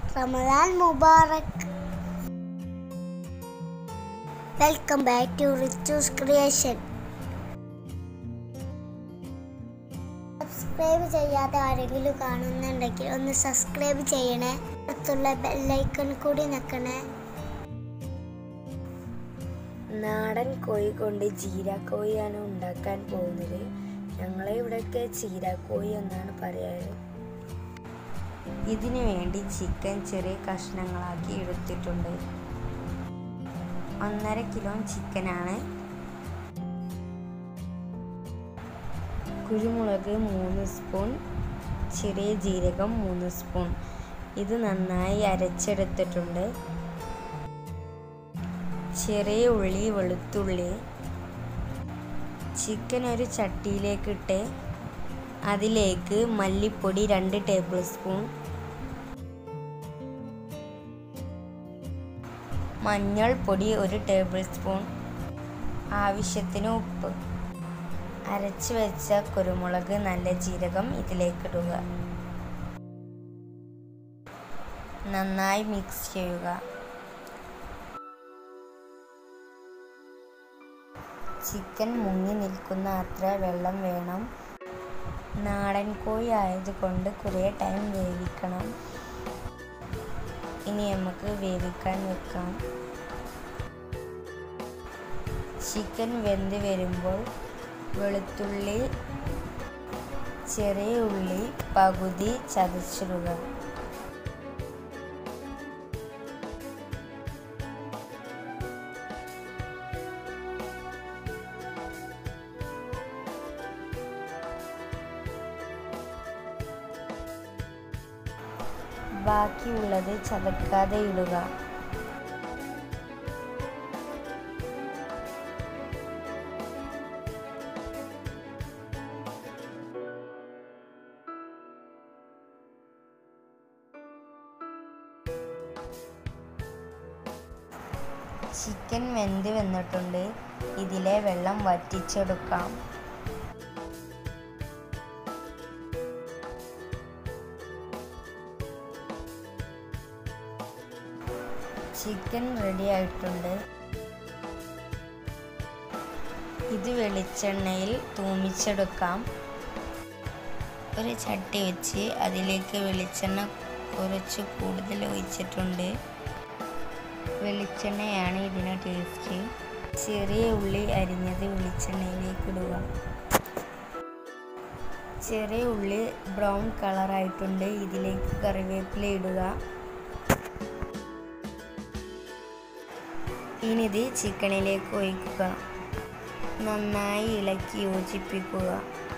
റമദാൻ മുബാറക് welcome back to Richu's creation subscribe ചെയ്യാതെ ആരെങ്കിലും കാണുന്നുണ്ടെങ്കിൽ ഒന്ന് സബ്സ്ക്രൈബ് ചെയ്യണേ അടുത്തുള്ള ബെല്ലൈക്കൺ കൂടി നിൽക്കണേ നാടൻ കോഴി കൊണ്ട് ജീരാക്കോഴിയാണ് ഉണ്ടാക്കാൻ പോകുന്നത് ഞങ്ങളെ ഇവിടെയൊക്കെ ചീരാക്കോഴി എന്നാണ് പറയാറ് ഇതിനു വേണ്ടി ചിക്കൻ ചെറിയ കഷ്ണങ്ങളാക്കി എടുത്തിട്ടുണ്ട് ഒന്നര കിലോ ചിക്കനാണ് കുരുമുളക് മൂന്ന് സ്പൂൺ ചെറിയ ജീരകം മൂന്ന് സ്പൂൺ ഇത് നന്നായി അരച്ചെടുത്തിട്ടുണ്ട് ചെറിയ ഉള്ളി വെളുത്തുള്ളി ചിക്കൻ ഒരു ചട്ടിയിലേക്കിട്ട് അതിലേക്ക് മല്ലിപ്പൊടി രണ്ട് ടേബിൾ സ്പൂൺ മഞ്ഞൾപ്പൊടി ഒരു ടേബിൾ സ്പൂൺ ആവശ്യത്തിന് ഉപ്പ് അരച്ച് വെച്ച കുരുമുളക് നല്ല ജീരകം ഇതിലേക്കിടുക നന്നായി മിക്സ് ചെയ്യുക ചിക്കൻ മുങ്ങി നിൽക്കുന്ന അത്ര വെള്ളം വേണം നാടൻ കോഴി ആയതുകൊണ്ട് കുറേ ടൈം വേവിക്കണം ഇനി നമുക്ക് വേവിക്കാൻ വെക്കാം ചിക്കൻ വെന്ത് വരുമ്പോൾ വെളുത്തുള്ളി ചെറിയ ഉള്ളി പകുതി ചതച്ചിടുക ബാക്കിയുള്ളത് ചതക്കാതെ ഇടുക ചിക്കൻ വെന്ത് വന്നിട്ടുണ്ട് ഇതിലെ വെള്ളം വറ്റിച്ചെടുക്കാം ചിക്കൻ റെഡി ആയിട്ടുണ്ട് ഇത് വെളിച്ചെണ്ണയിൽ തൂമിച്ചെടുക്കാം ഒരു ചട്ടി വെച്ച് അതിലേക്ക് വെളിച്ചെണ്ണ കുറച്ച് കൂടുതൽ ഒഴിച്ചിട്ടുണ്ട് വെളിച്ചെണ്ണയാണ് ഇതിന് ടേസ്റ്റ് ചെറിയ ഉള്ളി അരിഞ്ഞത് വെളിച്ചെണ്ണയിലേക്ക് ഇടുക ചെറിയ ഉള്ളി ബ്രൗൺ കളറായിട്ടുണ്ട് ഇതിലേക്ക് കറിവേപ്പില ഇടുക ഇനി ഇത് ചിക്കനിലേക്ക് ഒഴിക്കുക നന്നായി ഇളക്കി യോജിപ്പിക്കുക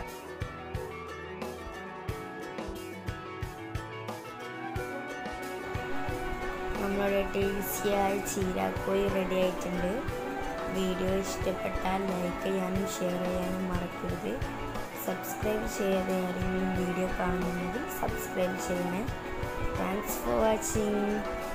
നമ്മുടെ ടേസ്റ്റിയായ ചീരാക്കോഴി റെഡി ആയിട്ടുണ്ട് വീഡിയോ ഇഷ്ടപ്പെട്ടാൽ ലൈക്ക് ചെയ്യാനും ഷെയർ ചെയ്യാനും മറക്കരുത് സബ്സ്ക്രൈബ് ചെയ്യാതെ ആരെങ്കിലും വീഡിയോ കാണുന്നുണ്ടെങ്കിൽ സബ്സ്ക്രൈബ് ചെയ്യണേ താങ്ക്സ് ഫോർ വാച്ചിങ്